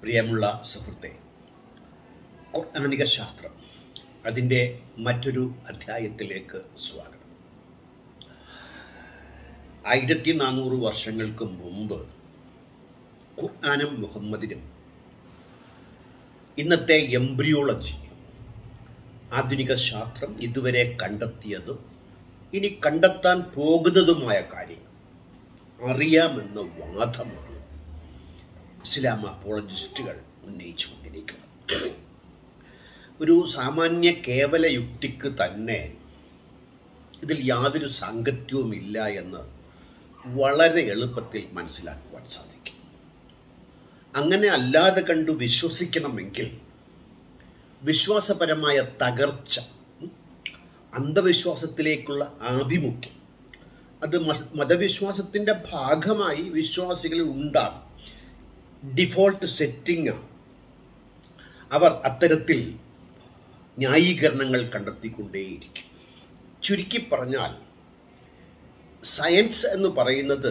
പ്രിയമുള്ള സുഹൃത്തെ ഖുർആാനിക ശാസ്ത്രം അതിൻ്റെ മറ്റൊരു അധ്യായത്തിലേക്ക് സ്വാഗതം ആയിരത്തി നാനൂറ് വർഷങ്ങൾക്ക് മുമ്പ് ഖുർആാനും മുഹമ്മദിനും ഇന്നത്തെ എംബ്രിയോളജി ആധുനിക ശാസ്ത്രം ഇതുവരെ കണ്ടെത്തിയതും ഇനി കണ്ടെത്താൻ പോകുന്നതുമായ കാര്യങ്ങൾ അറിയാമെന്ന വാദമാണ് ഇസ്ലാം അപ്പോളജിസ്റ്റുകൾ ഉന്നയിച്ചുകൊണ്ടിരിക്കുന്നത് ഒരു സാമാന്യ കേവല യുക്തിക്ക് തന്നെ ഇതിൽ യാതൊരു സാങ്കത്യവുമില്ല എന്ന് വളരെ എളുപ്പത്തിൽ മനസ്സിലാക്കുവാൻ സാധിക്കും അങ്ങനെ അല്ലാതെ കണ്ടു വിശ്വസിക്കണമെങ്കിൽ വിശ്വാസപരമായ തകർച്ച ഉം, അന്ധവിശ്വാസത്തിലേക്കുള്ള ആഭിമുഖ്യം അത് മത- മതവിശ്വാസത്തിൻ്റെ ഭാഗമായി വിശ്വാസികളിൽ ഉണ്ടാകും ഡിഫോൾട്ട് സെറ്റിംഗ് ആണ് അവർ അത്തരത്തിൽ ന്യായീകരണങ്ങൾ കണ്ടെത്തിക്കൊണ്ടേയിരിക്കും ചുരുക്കി പറഞ്ഞാൽ സയൻസ് എന്ന് പറയുന്നത്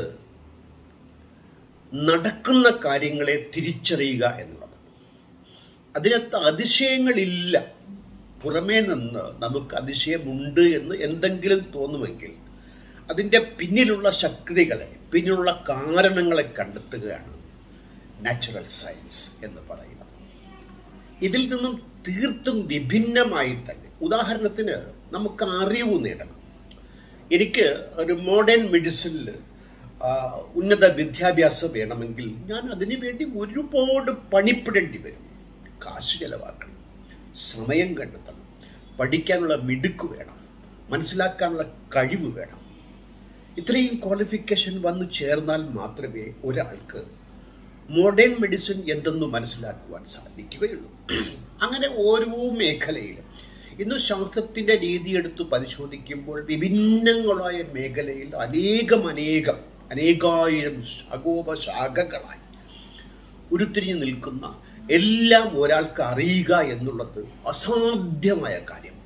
നടക്കുന്ന കാര്യങ്ങളെ തിരിച്ചറിയുക എന്നുള്ളത് അതിനകത്ത് അതിശയങ്ങളില്ല പുറമേ നിന്ന് നമുക്ക് അതിശയമുണ്ട് എന്ന് എന്തെങ്കിലും തോന്നുമെങ്കിൽ അതിൻ്റെ പിന്നിലുള്ള ശക്തികളെ പിന്നിലുള്ള കാരണങ്ങളെ കണ്ടെത്തുകയാണ് നാച്ചുറൽ സയൻസ് എന്ന് പറയുന്നത് ഇതിൽ നിന്നും തീർത്തും വിഭിന്നമായി തന്നെ ഉദാഹരണത്തിന് നമുക്ക് അറിവ് നേടണം എനിക്ക് ഒരു മോഡേൺ മെഡിസിനിൽ ഉന്നത വിദ്യാഭ്യാസം വേണമെങ്കിൽ ഞാൻ അതിനു വേണ്ടി ഒരുപാട് പണിപ്പെടേണ്ടി വരും കാശ് ചെലവാക്കണം സമയം കണ്ടെത്തണം പഠിക്കാനുള്ള മിടുക്ക് വേണം മനസ്സിലാക്കാനുള്ള കഴിവ് വേണം ഇത്രയും ക്വാളിഫിക്കേഷൻ വന്നു ചേർന്നാൽ മാത്രമേ ഒരാൾക്ക് മോഡേൺ മെഡിസിൻ എന്തെന്ന് മനസ്സിലാക്കുവാൻ സാധിക്കുകയുള്ളൂ അങ്ങനെ ഓരോ മേഖലയിലും ഇന്ന് ശാസ്ത്രത്തിൻ്റെ രീതി എടുത്ത് പരിശോധിക്കുമ്പോൾ വിഭിന്നങ്ങളായ മേഖലയിൽ അനേകം അനേകം അനേകായിരം അഗോപ ശാഖകളായി ഉരുത്തിരിഞ്ഞു നിൽക്കുന്ന എല്ലാം ഒരാൾക്ക് അറിയുക എന്നുള്ളത് അസാധ്യമായ കാര്യം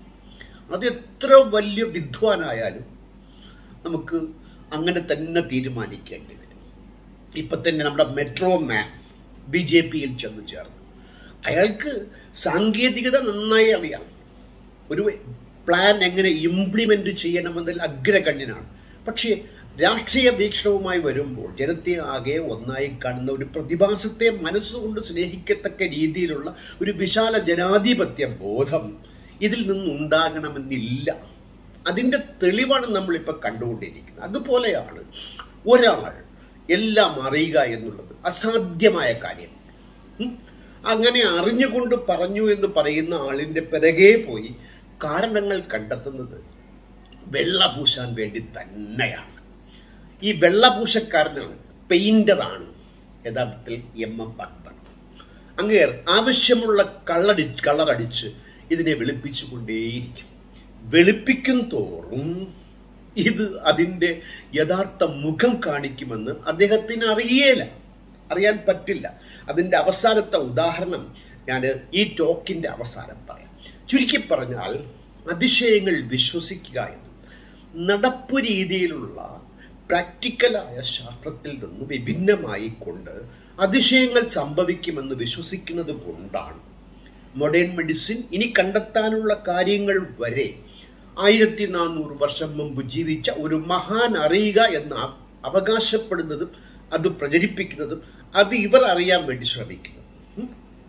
അത് എത്ര വലിയ വിദ്വാനായാലും നമുക്ക് അങ്ങനെ തന്നെ തീരുമാനിക്കേണ്ടി വരും ഇപ്പം തന്നെ നമ്മുടെ മെട്രോ മാൻ ബി ജെ പിയിൽ ചെന്ന് ചേർന്നു അയാൾക്ക് സാങ്കേതികത നന്നായി അറിയാം ഒരു പ്ലാൻ എങ്ങനെ ഇംപ്ലിമെൻ്റ് ചെയ്യണമെന്നതിൽ അഗ്രഗണ്യനാണ് പക്ഷേ രാഷ്ട്രീയ വീക്ഷണവുമായി വരുമ്പോൾ ജനത്തെ ആകെ ഒന്നായി കാണുന്ന ഒരു പ്രതിഭാസത്തെ മനസ്സുകൊണ്ട് സ്നേഹിക്കത്തക്ക രീതിയിലുള്ള ഒരു വിശാല ജനാധിപത്യ ബോധം ഇതിൽ നിന്നുണ്ടാകണമെന്നില്ല അതിൻ്റെ തെളിവാണ് നമ്മളിപ്പോൾ കണ്ടുകൊണ്ടിരിക്കുന്നത് അതുപോലെയാണ് ഒരാൾ എല്ലാം അറിയുക എന്നുള്ളത് അസാധ്യമായ കാര്യം ഉം? അങ്ങനെ അറിഞ്ഞുകൊണ്ട് പറഞ്ഞു എന്ന് പറയുന്ന ആളിൻ്റെ പിറകെ പോയി കാരണങ്ങൾ കണ്ടെത്തുന്നത് വെള്ളപൂശാൻ വേണ്ടി തന്നെയാണ് ഈ വെള്ളപൂശക്കാരനാണ് പെയിന്ററാണ് യഥാർത്ഥത്തിൽ എം എം അക്ബർ അങ്ങേർ ആവശ്യമുള്ള കള്ളടി കളറടിച്ച് ഇതിനെ വെളുപ്പിച്ചു കൊണ്ടേയിരിക്കും വെളുപ്പിക്കും തോറും ഇത് അതിൻ്റെ യഥാർത്ഥ മുഖം കാണിക്കുമെന്ന് അദ്ദേഹത്തിന് അറിയേല അറിയാൻ പറ്റില്ല അതിൻ്റെ അവസാനത്തെ ഉദാഹരണം ഞാൻ ഈ ടോക്കിൻ്റെ അവസാനം പറയാം ചുരുക്കി പറഞ്ഞാൽ അതിശയങ്ങൾ വിശ്വസിക്കുക എന്നും നടപ്പു രീതിയിലുള്ള പ്രാക്ടിക്കലായ ശാസ്ത്രത്തിൽ നിന്ന് വിഭിന്നമായി കൊണ്ട് അതിശയങ്ങൾ സംഭവിക്കുമെന്ന് വിശ്വസിക്കുന്നത് കൊണ്ടാണ് മോഡേൺ മെഡിസിൻ ഇനി കണ്ടെത്താനുള്ള കാര്യങ്ങൾ വരെ ആയിരത്തി നാനൂറ് വർഷം മുമ്പ് ജീവിച്ച ഒരു മഹാൻ അറിയുക എന്ന് അ- അവകാശപ്പെടുന്നതും അത് പ്രചരിപ്പിക്കുന്നതും അത് ഇവർ അറിയാൻ വേണ്ടി ശ്രമിക്കുന്നത് ഉം.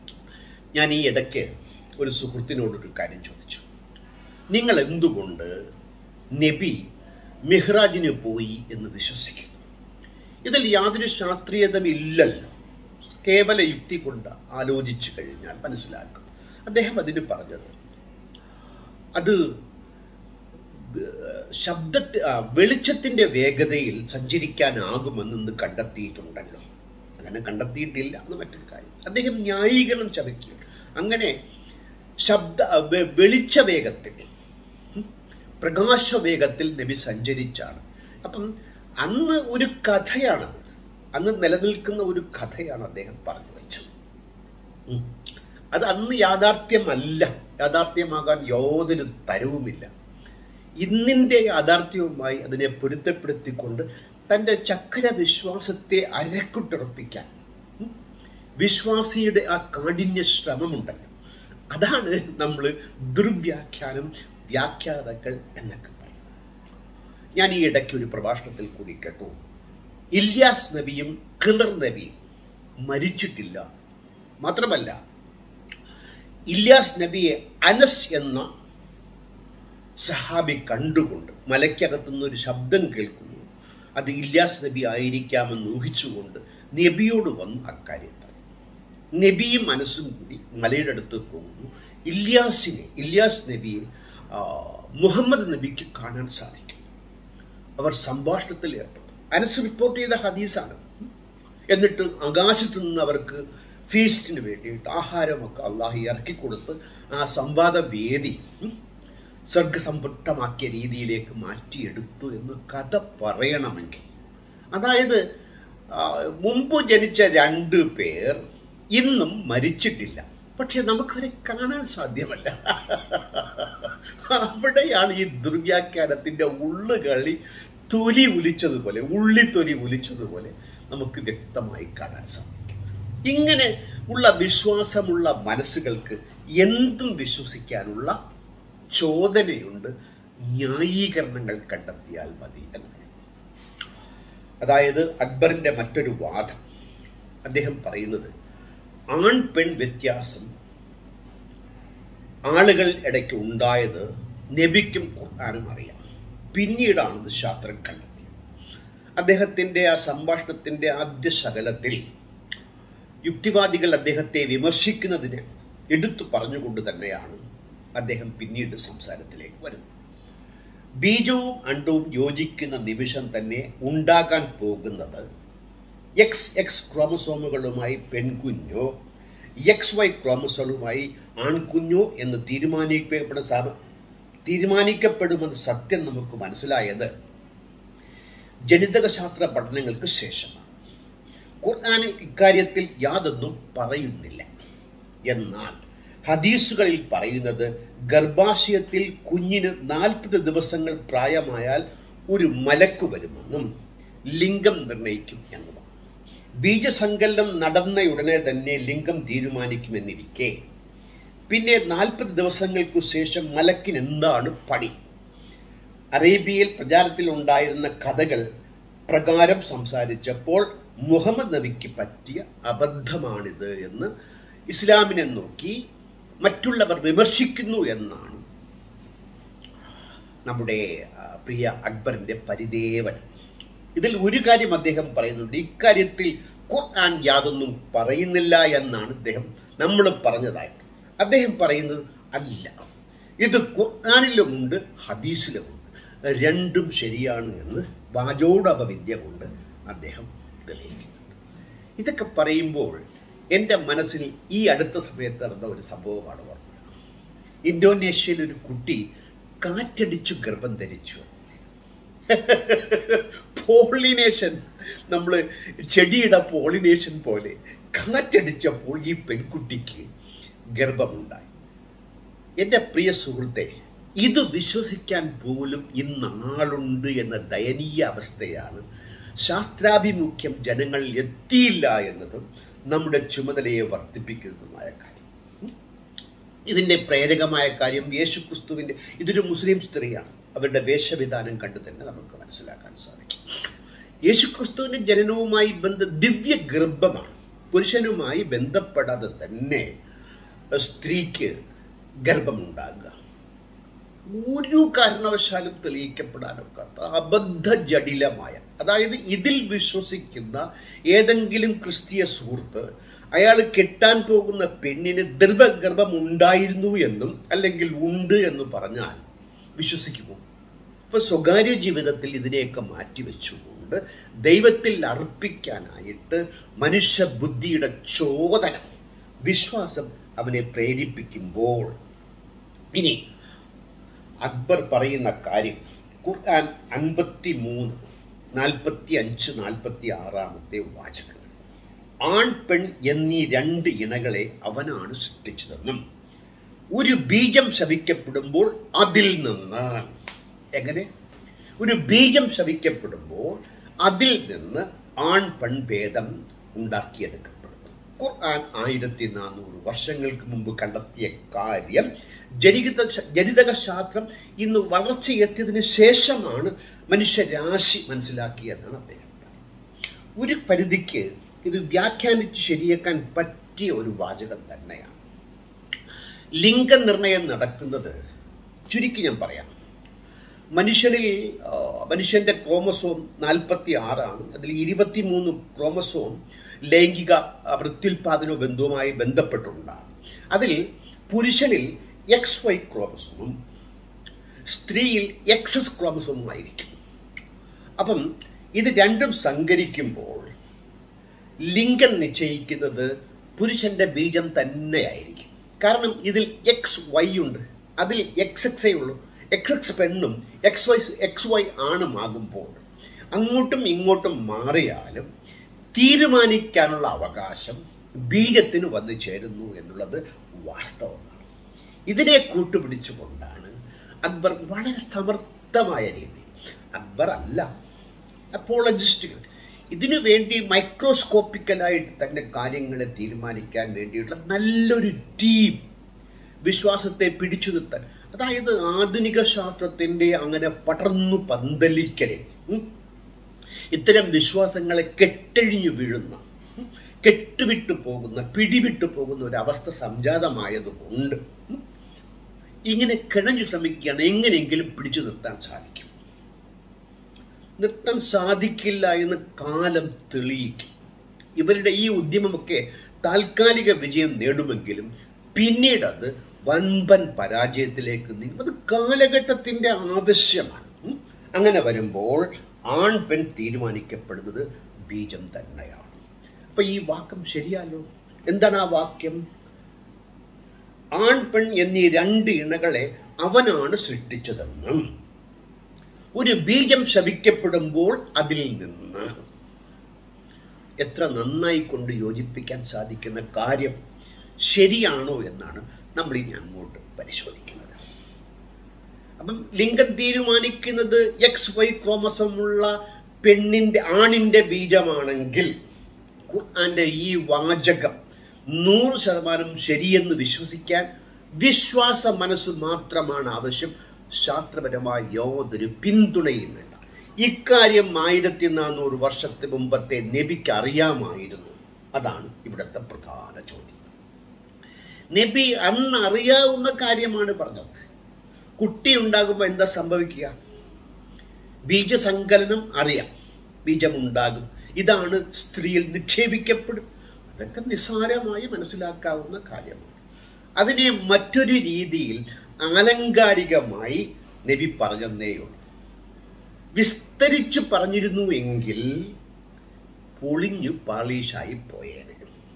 ഞാൻ ഈ ഇടയ്ക്ക് ഒരു സുഹൃത്തിനോടൊരു കാര്യം ചോദിച്ചു നിങ്ങൾ എന്തുകൊണ്ട് നബി മിഹ്റാജിന് പോയി എന്ന് വിശ്വസിക്കുന്നു ഇതിൽ യാതൊരു ശാസ്ത്രീയതയും ഇല്ലല്ലോ കേവല യുക്തി കൊണ്ട് ആലോചിച്ചു കഴിഞ്ഞാൽ മനസ്സിലാക്കും അദ്ദേഹം അതിന് പറഞ്ഞത് അത് ശബ്ദത്തി ആ, വെളിച്ചത്തിന്റെ വേഗതയിൽ സഞ്ചരിക്കാനാകുമെന്ന് ഇന്ന് കണ്ടെത്തിയിട്ടുണ്ടല്ലോ അങ്ങനെ കണ്ടെത്തിയിട്ടില്ല എന്ന് മറ്റൊരു കാര്യം അദ്ദേഹം ന്യായീകരണം ചവയ്ക്കുക അങ്ങനെ ശബ്ദ ആ, വെ- വെളിച്ച വേഗത്തിൽ ഉം, പ്രകാശവേഗത്തിൽ നബി സഞ്ചരിച്ചാണ് അപ്പം അന്ന് ഒരു കഥയാണത് അന്ന് നിലനിൽക്കുന്ന ഒരു കഥയാണ് അദ്ദേഹം പറഞ്ഞു വെച്ചത് ഉം. അത് അന്ന് യാഥാർത്ഥ്യമല്ല യാഥാർത്ഥ്യമാകാൻ യാതൊരു തരവുമില്ല ഇന്നിൻ്റെ യാഥാർത്ഥ്യവുമായി അതിനെ പൊരുത്തപ്പെടുത്തിക്കൊണ്ട് തൻ്റെ ചക്ര വിശ്വാസത്തെ അരക്കുട്ടുറപ്പിക്കാൻ ഉം, വിശ്വാസിയുടെ ആ കാഠിന്യ ശ്രമമുണ്ടല്ലോ അതാണ് നമ്മൾ ദുർവ്യാഖ്യാനം വ്യാഖ്യാതാക്കൾ എന്നൊക്കെ പറയുന്നത് ഞാൻ ഈ ഇടയ്ക്ക് ഒരു പ്രഭാഷണത്തിൽ കൂടി കേട്ടു ഇല്യാസ് നബിയും ഖിളർ നബിയും മരിച്ചിട്ടില്ല മാത്രമല്ല ഇല്യാസ് നബിയെ അനസ് എന്ന സഹാബി കണ്ടുകൊണ്ട് മലയ്ക്കകത്തുനിന്ന് ഒരു ശബ്ദം കേൾക്കുന്നു അത് ഇല്യാസ് നബി ആയിരിക്കാമെന്ന് ഊഹിച്ചുകൊണ്ട് നബിയോട് വന്ന് അക്കാര്യം പറയും നബിയും മനസ്സും കൂടി മലയുടെ അടുത്ത് പോകുന്നു ഇല്യാസിനെ ഇല്യാസ് നബിയെ ആ, മുഹമ്മദ് നബിക്ക് കാണാൻ സാധിക്കും അവർ സംഭാഷണത്തിൽ ഏർപ്പെട്ടു അനസ് റിപ്പോർട്ട് ചെയ്ത ഹദീസാണ് എന്നിട്ട് ആകാശത്ത് നിന്ന് അവർക്ക് ഫീസ്റ്റിന് വേണ്ടിയിട്ട് ആഹാരമൊക്കെ അള്ളാഹി ഇറക്കി കൊടുത്ത് ആ സംവാദ വേദി ഉം, സർഗസമ്പുഷ്ടമാക്കിയ രീതിയിലേക്ക് മാറ്റിയെടുത്തു എന്ന് കഥ പറയണമെങ്കിൽ അതായത് ആ, മുമ്പ് ജനിച്ച രണ്ട് പേർ ഇന്നും മരിച്ചിട്ടില്ല പക്ഷെ നമുക്കവരെ കാണാൻ സാധ്യമല്ല അവിടെയാണ് ഈ ദുർവ്യാഖ്യാനത്തിന്റെ ഉള്ളുകളി തൊലി ഉലിച്ചതുപോലെ ഉള്ളിത്തൊലി ഉലിച്ചതുപോലെ നമുക്ക് വ്യക്തമായി കാണാൻ സാധിക്കും ഇങ്ങനെ ഉള്ള വിശ്വാസമുള്ള മനസ്സുകൾക്ക് എന്തും വിശ്വസിക്കാനുള്ള ചോദനയുണ്ട് ന്യായീകരണങ്ങൾ കണ്ടെത്തിയാൽ മതി എന്നാണ് അതായത് അക്ബറിന്റെ മറ്റൊരു വാദം അദ്ദേഹം പറയുന്നത് ആൺ പെൺ വ്യത്യാസം ആളുകൾ ഇടയ്ക്ക് ഉണ്ടായത് നബിക്കും ഖുർആാനും അറിയാം പിന്നീടാണ് ഇത് ശാസ്ത്രം കണ്ടെത്തിയത് അദ്ദേഹത്തിൻ്റെ ആ സംഭാഷണത്തിൻ്റെ ആദ്യ ശകലത്തിൽ യുക്തിവാദികൾ അദ്ദേഹത്തെ വിമർശിക്കുന്നതിന് എടുത്തു പറഞ്ഞുകൊണ്ട് തന്നെയാണ് അദ്ദേഹം പിന്നീട് സംസാരത്തിലേക്ക് വരുന്നത് ബീജവും അണ്ടവും യോജിക്കുന്ന നിമിഷം തന്നെ ഉണ്ടാകാൻ പോകുന്നത് എക്സ് എക്സ് ക്രോമസോമുകളുമായി പെൺകുഞ്ഞോ എക്സ് വൈ ക്രോമസോമുമായി ആൺകുഞ്ഞോ എന്ന് തീരുമാനിക്കപ്പെടുന്ന സമ- തീരുമാനിക്കപ്പെടുമെന്ന് സത്യം നമുക്ക് മനസ്സിലായത് ജനിതകശാസ്ത്ര പഠനങ്ങൾക്ക് ശേഷമാണ് ഖുർആാനിൽ ഇക്കാര്യത്തിൽ യാതൊന്നും പറയുന്നില്ല എന്നാൽ ഹദീസുകളിൽ പറയുന്നത് ഗർഭാശയത്തിൽ കുഞ്ഞിന് നാൽപ്പത് ദിവസങ്ങൾ പ്രായമായാൽ ഒരു മലക്ക് വരുമെന്നും ലിംഗം നിർണയിക്കും എന്നുമാണ് ബീജസങ്കലനം നടന്നയുടനെ തന്നെ ലിംഗം തീരുമാനിക്കുമെന്നിരിക്കെ പിന്നെ നാൽപ്പത് ദിവസങ്ങൾക്കു ശേഷം മലക്കിന് എന്താണ് പണി അറേബ്യയിൽ പ്രചാരത്തിൽ ഉണ്ടായിരുന്ന കഥകൾ പ്രകാരം സംസാരിച്ചപ്പോൾ മുഹമ്മദ് നബിക്ക് പറ്റിയ അബദ്ധമാണിത് എന്ന് ഇസ്ലാമിനെ നോക്കി മറ്റുള്ളവർ വിമർശിക്കുന്നു എന്നാണ് നമ്മുടെ ആ, പ്രിയ അക്ബറിന്റെ പരിദേവനം ഇതിൽ ഒരു കാര്യം അദ്ദേഹം പറയുന്നുണ്ട് ഇക്കാര്യത്തിൽ ഖുർആൻ യാതൊന്നും പറയുന്നില്ല എന്നാണ് അദ്ദേഹം നമ്മൾ പറഞ്ഞതായിട്ട് അദ്ദേഹം പറയുന്നത് അല്ല ഇത് ഖുർആാനിലുമുണ്ട് ഹദീസിലുമുണ്ട് രണ്ടും ശരിയാണ് എന്ന് വാചോടപവിദ്യ കൊണ്ട് അദ്ദേഹം തെളിയിക്കുന്നുണ്ട് ഇതൊക്കെ പറയുമ്പോൾ എൻ്റെ മനസ്സിൽ ഈ അടുത്ത സമയത്ത് നടന്ന ഒരു സംഭവമാണ് ഓർമ്മ ഇന്തോനേഷ്യയിൽ ഒരു കുട്ടി കാറ്റടിച്ചു ഗർഭം ധരിച്ചു പോളിനേഷൻ നമ്മൾ ചെടിയുടെ പോളിനേഷൻ പോലെ കാറ്റടിച്ചപ്പോൾ ഈ പെൺകുട്ടിക്ക് ഗർഭമുണ്ടായി എൻ്റെ പ്രിയ സുഹൃത്തെ ഇത് വിശ്വസിക്കാൻ പോലും ഇന്ന് ആളുണ്ട് എന്ന ദയനീയ അവസ്ഥയാണ് ശാസ്ത്രാഭിമുഖ്യം ജനങ്ങളിൽ എത്തിയില്ല എന്നതും നമ്മുടെ ചുമതലയെ വർദ്ധിപ്പിക്കുന്നതുമായ കാര്യം ഇതിൻ്റെ പ്രേരകമായ കാര്യം യേശു ക്രിസ്തുവിൻ്റെ ഇതൊരു മുസ്ലിം സ്ത്രീയാണ് അവരുടെ വേഷവിധാനം കണ്ട് തന്നെ നമുക്ക് മനസ്സിലാക്കാൻ സാധിക്കും യേശു ക്രിസ്തുവിൻ്റെ ജനനവുമായി ബന്ധ ദിവ്യ ഗർഭമാണ് പുരുഷനുമായി ബന്ധപ്പെടാതെ തന്നെ സ്ത്രീക്ക് ഗർഭമുണ്ടാകുക ഒരു കാരണവശാലും തെളിയിക്കപ്പെടാനൊക്കാത്ത അബദ്ധ ജടിലമായ അതായത് ഇതിൽ വിശ്വസിക്കുന്ന ഏതെങ്കിലും ക്രിസ്തീയ സുഹൃത്ത് അയാൾ കെട്ടാൻ പോകുന്ന പെണ്ണിന് ദൃഢഗർഭം ഉണ്ടായിരുന്നു എന്നും അല്ലെങ്കിൽ ഉണ്ട് എന്ന് പറഞ്ഞാൽ വിശ്വസിക്കുമോ ഇപ്പൊ സ്വകാര്യ ജീവിതത്തിൽ ഇതിനെയൊക്കെ മാറ്റിവെച്ചുകൊണ്ട് ദൈവത്തിൽ അർപ്പിക്കാനായിട്ട് മനുഷ്യ ബുദ്ധിയുടെ ചോദന വിശ്വാസം അവനെ പ്രേരിപ്പിക്കുമ്പോൾ ഇനി അക്ബർ പറയുന്ന കാര്യം ഖുർആൻ അൻപത്തി മൂന്ന് നാൽപ്പത്തി അഞ്ച് നാൽപ്പത്തി ആറാമത്തെ വാചകങ്ങൾ ആൺ പെൺ എന്നീ രണ്ട് ഇണകളെ അവനാണ് സൃഷ്ടിച്ചതെന്നും ഒരു ബീജം ശവിക്കപ്പെടുമ്പോൾ അതിൽ നിന്ന് എങ്ങനെ ഒരു ബീജം ശവിക്കപ്പെടുമ്പോൾ അതിൽ നിന്ന് ആൺ പെൺ ഭേദം ഉണ്ടാക്കിയെടുക്കപ്പെടുന്നു ഖുർആൻ ആയിരത്തി നാനൂറ് വർഷങ്ങൾക്ക് മുമ്പ് കണ്ടെത്തിയ കാര്യം ജനിത ജനിതക ശാസ്ത്രം ഇന്ന് വളർച്ചയെത്തിയതിന് ശേഷമാണ് മനുഷ്യരാശി മനസ്സിലാക്കിയതെന്നാണ് അദ്ദേഹം പറയുന്നത്. ഒരു പരിധിക്ക് ഇത് വ്യാഖ്യാനിച്ച് ശരിയാക്കാൻ പറ്റിയ ഒരു വാചകം തന്നെയാണ് ലിംഗനിർണയം നടക്കുന്നത് ചുരുക്കി ഞാൻ പറയാം മനുഷ്യരിൽ ആ, മനുഷ്യന്റെ ക്രോമസോം നാൽപ്പത്തി ആറാണ് അതിൽ ഇരുപത്തിമൂന്ന് ക്രോമസോം ലൈംഗിക ആ, പ്രത്യുൽപാദന ബന്ധവുമായി ബന്ധപ്പെട്ടുണ്ടാകും അതിൽ പുരുഷനിൽ എക്സ് വൈ ക്രോമസോമും സ്ത്രീയിൽ എക്സസ് ക്രോമസോമും ആയിരിക്കും അപ്പം ഇത് രണ്ടും സങ്കരിക്കുമ്പോൾ ലിംഗം നിശ്ചയിക്കുന്നത് പുരുഷന്റെ ബീജം തന്നെയായിരിക്കും കാരണം ഇതിൽ എക്സ് വൈ ഉണ്ട് അതിൽ എക്സ് എക്സേ ഉള്ളൂ എക്സ് എക്സ് പെണ്ണും എക്സ് വൈ എക്സ് വൈ ആണുമാകുമ്പോൾ അങ്ങോട്ടും ഇങ്ങോട്ടും മാറിയാലും തീരുമാനിക്കാനുള്ള അവകാശം ബീജത്തിന് വന്നു ചേരുന്നു എന്നുള്ളത് വാസ്തവമാണ് ഇതിനെ കൂട്ടുപിടിച്ചുകൊണ്ടാണ് അക്ബർ വളരെ സമർത്ഥമായ രീതി അക്ബർ അല്ല അപ്പോളജിസ്റ്റുകൾ ഇതിനു വേണ്ടി മൈക്രോസ്കോപ്പിക്കലായിട്ട് തന്നെ കാര്യങ്ങളെ തീരുമാനിക്കാൻ വേണ്ടിയിട്ടുള്ള നല്ലൊരു ടീം വിശ്വാസത്തെ പിടിച്ചു നിർത്താൻ അതായത് ആധുനിക ശാസ്ത്രത്തിൻ്റെ അങ്ങനെ പടർന്നു പന്തലിക്കലിൽ ഉം, ഇത്തരം വിശ്വാസങ്ങളെ കെട്ടഴിഞ്ഞു വീഴുന്ന ഉം, കെട്ടുവിട്ടു പോകുന്ന പിടിവിട്ടു പോകുന്ന ഒരു അവസ്ഥ സംജാതമായതുകൊണ്ട് ഉം, ഇങ്ങനെ കിണഞ്ഞു ശ്രമിക്കുകയാണ് എങ്ങനെയെങ്കിലും പിടിച്ചു നിർത്താൻ സാധിക്കും നിർത്താൻ സാധിക്കില്ല എന്ന് കാലം തെളിയിക്കും ഇവരുടെ ഈ ഉദ്യമമൊക്കെ താൽക്കാലിക വിജയം നേടുമെങ്കിലും പിന്നീട് അത് വൻപൻ പരാജയത്തിലേക്ക് നീങ്ങും അത് കാലഘട്ടത്തിന്റെ ആവശ്യമാണ് ഉം. അങ്ങനെ വരുമ്പോൾ ആൺ പെൺ തീരുമാനിക്കപ്പെടുന്നത് ബീജം തന്നെയാണ് അപ്പൊ ഈ വാക്യം ശരിയാലോ എന്താണ് ആ വാക്യം ആൺ പെൺ എന്നീ രണ്ട് ഇണകളെ അവനാണ് സൃഷ്ടിച്ചതെന്നും ഒരു ബീജം ശപിക്കപ്പെടുമ്പോൾ അതിൽ നിന്ന് എത്ര നന്നായി കൊണ്ട് യോജിപ്പിക്കാൻ സാധിക്കുന്ന കാര്യം ശരിയാണോ എന്നാണ് നമ്മൾ ഇനി അങ്ങോട്ട് പരിശോധിക്കുന്നത് അപ്പം ലിംഗം തീരുമാനിക്കുന്നത് എക്സ് വൈ ക്രോമസമുള്ള പെണ്ണിന്റെ ആണിന്റെ ബീജമാണെങ്കിൽ ഖുർആന്റെ ഈ വാചകം നൂറ് ശതമാനം ശരിയെന്ന് വിശ്വസിക്കാൻ വിശ്വാസ മനസ്സ് മാത്രമാണ് ആവശ്യം ശാസ്ത്രപരമായ യാതൊരു പിന്തുണയും വേണ്ട ഇക്കാര്യം ആയിരത്തി നാനൂറ് വർഷത്തെ മുമ്പത്തെ നബിക്ക് അറിയാമായിരുന്നു അതാണ് ഇവിടുത്തെ പ്രധാന ചോദ്യം നബി അന്ന് അറിയാവുന്ന കാര്യമാണ് പറഞ്ഞത് കുട്ടി ഉണ്ടാകുമ്പോൾ എന്താ സംഭവിക്കുക ബീജസങ്കലനം അറിയാം ബീജമുണ്ടാകും ഇതാണ് സ്ത്രീയിൽ നിക്ഷേപിക്കപ്പെടും അതൊക്കെ നിസ്സാരമായി മനസ്സിലാക്കാവുന്ന കാര്യമാണ് അതിനെ മറ്റൊരു രീതിയിൽ ആലങ്കാരികമായി നബി പറഞ്ഞതേയുള്ളൂ വിസ്തരിച്ച് പറഞ്ഞിരുന്നു എങ്കിൽ പൊളിഞ്ഞു പാളീഷായി പോയേനെ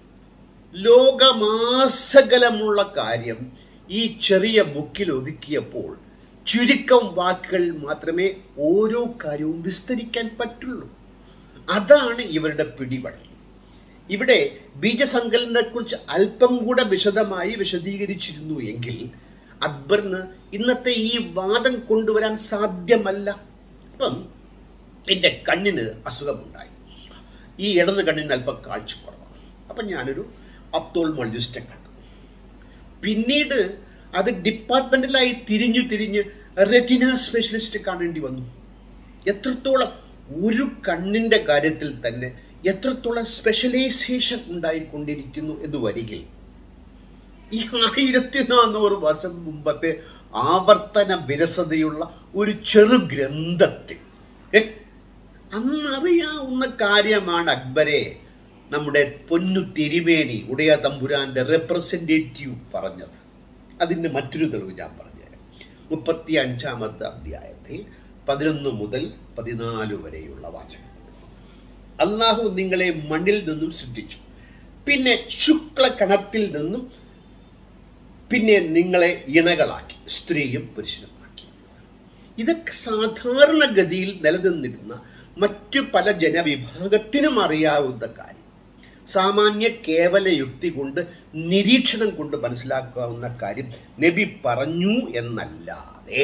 ലോകമാസകലമുള്ള കാര്യം ഈ ചെറിയ ബുക്കിൽ ഒതുക്കിയപ്പോൾ ചുരുക്കം വാക്കുകൾ മാത്രമേ ഓരോ കാര്യവും വിസ്തരിക്കാൻ പറ്റുള്ളൂ അതാണ് ഇവരുടെ പിടിവള്ളി ഇവിടെ ബീജസങ്കലനത്തെക്കുറിച്ച് അല്പം കൂടെ വിശദമായി വിശദീകരിച്ചിരുന്നു എങ്കിൽ അക്ബറിന് ഇന്നത്തെ ഈ വാദം കൊണ്ടുവരാൻ സാധ്യമല്ല അപ്പം എൻ്റെ കണ്ണിന് അസുഖമുണ്ടായി ഈ ഇടത് കണ്ണിന് അല്പം കാഴ്ച കുറവാണ് അപ്പം ഞാനൊരു അപ്തോൾമോളജിസ്റ്റെ കണ്ടു പിന്നീട് അത് ഡിപ്പാർട്ട്മെന്റിലായി തിരിഞ്ഞു തിരിഞ്ഞ് റെറ്റിന സ്പെഷ്യലിസ്റ്റ് കാണേണ്ടി വന്നു എത്രത്തോളം ഒരു കണ്ണിന്റെ കാര്യത്തിൽ തന്നെ എത്രത്തോളം സ്പെഷ്യലൈസേഷൻ ഉണ്ടായിക്കൊണ്ടിരിക്കുന്നു എന്ന് വരികിൽ ഈ ആയിരത്തി നാനൂറ് വർഷം മുമ്പത്തെ ആവർത്തന വിരസതയുള്ള ഒരു ചെറു ഗ്രന്ഥത്തിൽ ഏ, അന്നറിയാവുന്ന കാര്യമാണ് അക്ബരെ നമ്മുടെ പൊന്നു തിരുമേനി ഉടയ തമ്പുരാന്റെ റെപ്രസെന്റേറ്റീവ് പറഞ്ഞത് അതിന്റെ മറ്റൊരു തെളിവ് ഞാൻ പറഞ്ഞുതരാം മുപ്പത്തി അഞ്ചാമത്തെ അധ്യായത്തിൽ പതിനൊന്ന് മുതൽ പതിനാല് വരെയുള്ള വാചകം അള്ളാഹു നിങ്ങളെ മണ്ണിൽ നിന്നും സൃഷ്ടിച്ചു പിന്നെ ശുക്ലകണത്തിൽ നിന്നും പിന്നെ നിങ്ങളെ ഇണകളാക്കി സ്ത്രീയും പുരുഷനുമാക്കി ഇതൊക്കെ സാധാരണഗതിയിൽ നിലനിന്നിരുന്ന മറ്റു പല ജനവിഭാഗത്തിനും അറിയാവുന്ന കാര്യം സാമാന്യ കേവല യുക്തി കൊണ്ട് നിരീക്ഷണം കൊണ്ട് മനസ്സിലാക്കാവുന്ന കാര്യം നബി പറഞ്ഞു എന്നല്ലാതെ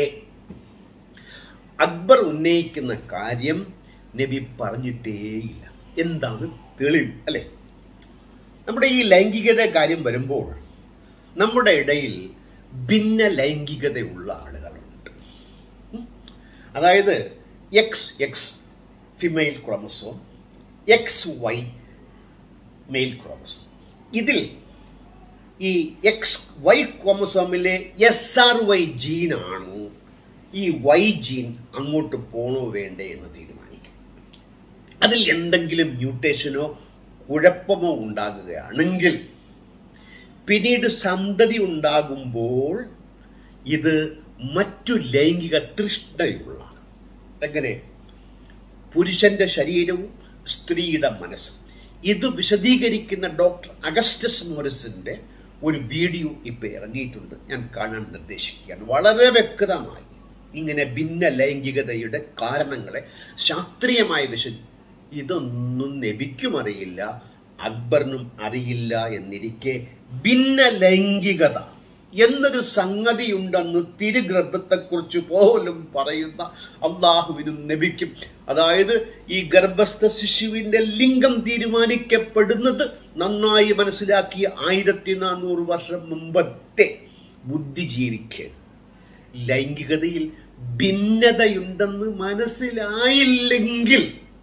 അക്ബർ ഉന്നയിക്കുന്ന കാര്യം നബി പറഞ്ഞിട്ടേയില്ല എന്താണ് തെളിവ് അല്ലെ നമ്മുടെ ഈ ലൈംഗികത കാര്യം വരുമ്പോൾ നമ്മുടെ ഇടയിൽ ഭിന്ന ലൈംഗികതയുള്ള ആളുകളുണ്ട് ഉം. അതായത് X X female chromosome X Y male chromosome ഇതിൽ ഈ എക്സ് വൈ ക്രോമസോമിലെ എസ് ആർ വൈ ജീനാണ് ഈ വൈ ജീൻ അങ്ങോട്ട് പോണോ വേണ്ടേ എന്ന് തീരുമാനിക്കും അതിൽ എന്തെങ്കിലും മ്യൂട്ടേഷനോ കുഴപ്പമോ ഉണ്ടാകുകയാണെങ്കിൽ പിന്നീട് സന്തതി ഉണ്ടാകുമ്പോൾ ഇത് മറ്റു ലൈംഗിക തൃഷ്ണയുള്ള എങ്ങനെ പുരുഷന്റെ ശരീരവും സ്ത്രീയുടെ മനസ്സും ഇത് വിശദീകരിക്കുന്ന ഡോക്ടർ അഗസ്റ്റസ് മോറിസിന്റെ ഒരു വീഡിയോ ഇപ്പൊ ഇറങ്ങിയിട്ടുണ്ട് ഞാൻ കാണാൻ നിർദ്ദേശിക്കുകയാണ് വളരെ വ്യക്തമായി ഇങ്ങനെ ഭിന്ന ലൈംഗികതയുടെ കാരണങ്ങളെ ശാസ്ത്രീയമായി വിശ ഇതൊന്നും നബിക്കും അറിയില്ല അക്ബറിനും അറിയില്ല എന്നിരിക്കെ ഭിന്ന ലൈംഗികത എന്നൊരു സംഗതിയുണ്ടെന്ന് തിരുഗർഭത്തെക്കുറിച്ച് പോലും പറയുന്ന അള്ളാഹുവിനും നബിക്കും അതായത് ഈ ഗർഭസ്ഥ ശിശുവിന്റെ ലിംഗം തീരുമാനിക്കപ്പെടുന്നത് നന്നായി മനസ്സിലാക്കിയ ആയിരത്തി നാനൂറ് വർഷം മുമ്പത്തെ ബുദ്ധിജീവിക്ക് ലൈംഗികതയിൽ ഭിന്നതയുണ്ടെന്ന് മനസ്സിലായില്ലെങ്കിൽ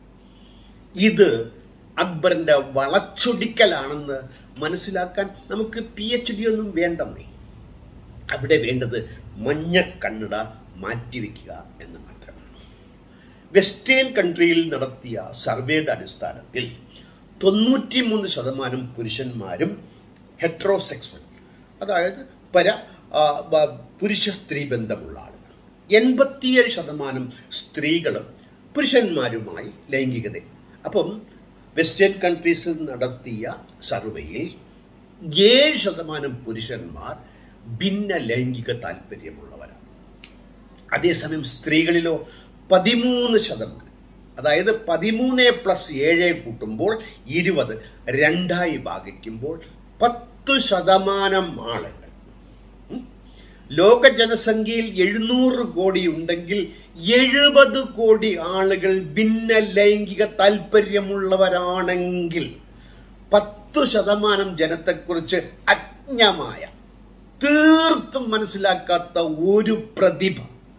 ഇത് അക്ബറിന്റെ വളച്ചൊടിക്കലാണെന്ന് മനസ്സിലാക്കാൻ നമുക്ക് പി എച്ച് ഡി ഒന്നും വേണ്ടെന്നേ അവിടെ വേണ്ടത് മഞ്ഞ കണ്ണട മാറ്റിവെക്കുക എന്ന് മാത്രമാണ് വെസ്റ്റേൺ കൺട്രിയിൽ നടത്തിയ സർവേയുടെ അടിസ്ഥാനത്തിൽ തൊണ്ണൂറ്റിമൂന്ന് ശതമാനം പുരുഷന്മാരും ഹെട്രോസെക്സ്വൽ അതായത് പര ആ, ബ- പുരുഷ സ്ത്രീ ബന്ധമുള്ള ആളുകൾ എൺപത്തിയേഴ് ശതമാനം സ്ത്രീകളും പുരുഷന്മാരുമായി ലൈംഗികത അപ്പം വെസ്റ്റേൺ കൺട്രീസിൽ നടത്തിയ സർവേയിൽ ഏഴ് ശതമാനം പുരുഷന്മാർ ഭിന്ന ലൈംഗിക താല്പര്യമുള്ളവരാണ് അതേസമയം സ്ത്രീകളിലോ പതിമൂന്ന് ശതമാനം അതായത് പതിമൂന്ന് പ്ലസ് ഏഴ് കൂട്ടുമ്പോൾ ഇരുപത് രണ്ടായി ഭാഗിക്കുമ്പോൾ പത്ത് ശതമാനം ആളുകൾ ഉം, ലോക ജനസംഖ്യയിൽ എഴുന്നൂറ് കോടി ഉണ്ടെങ്കിൽ എഴുപത് കോടി ആളുകൾ ഭിന്ന ലൈംഗിക താല്പര്യമുള്ളവരാണെങ്കിൽ പത്തു ശതമാനം ജനത്തെക്കുറിച്ച് അജ്ഞമായ തീർത്തും മനസ്സിലാക്കാത്ത ഒരു പ്രതിഭ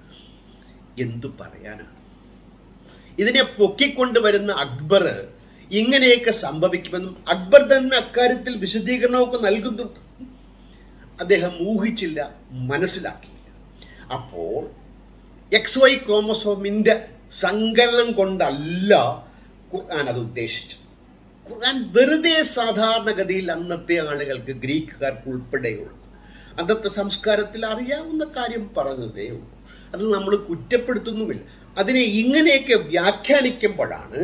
എന്തു പറയാനാണ് ഇതിനെ പൊക്കിക്കൊണ്ടുവരുന്ന അക്ബർ ഇങ്ങനെയൊക്കെ സംഭവിക്കുമെന്നും അക്ബർ തന്നെ അക്കാര്യത്തിൽ വിശദീകരണമൊക്കെ നൽകുന്നുണ്ട് അദ്ദേഹം ഊഹിച്ചില്ല മനസ്സിലാക്കിയില്ല അപ്പോൾ എക്സ് വൈ ക്രോമസോമിന്റെ സങ്കലനം കൊണ്ടല്ല ഖുർആൻ അത് ഉദ്ദേശിച്ചത് ഖുർആൻ വെറുതെ സാധാരണഗതിയിൽ അന്നത്തെ ആളുകൾക്ക് ഗ്രീക്കുകാർക്ക് ഉൾപ്പെടെയുള്ള അന്നത്തെ സംസ്കാരത്തിൽ അറിയാവുന്ന കാര്യം പറഞ്ഞതേ ഉള്ളൂ അത് നമ്മൾ കുറ്റപ്പെടുത്തുന്നുമില്ല അതിനെ ഇങ്ങനെയൊക്കെ വ്യാഖ്യാനിക്കുമ്പോഴാണ്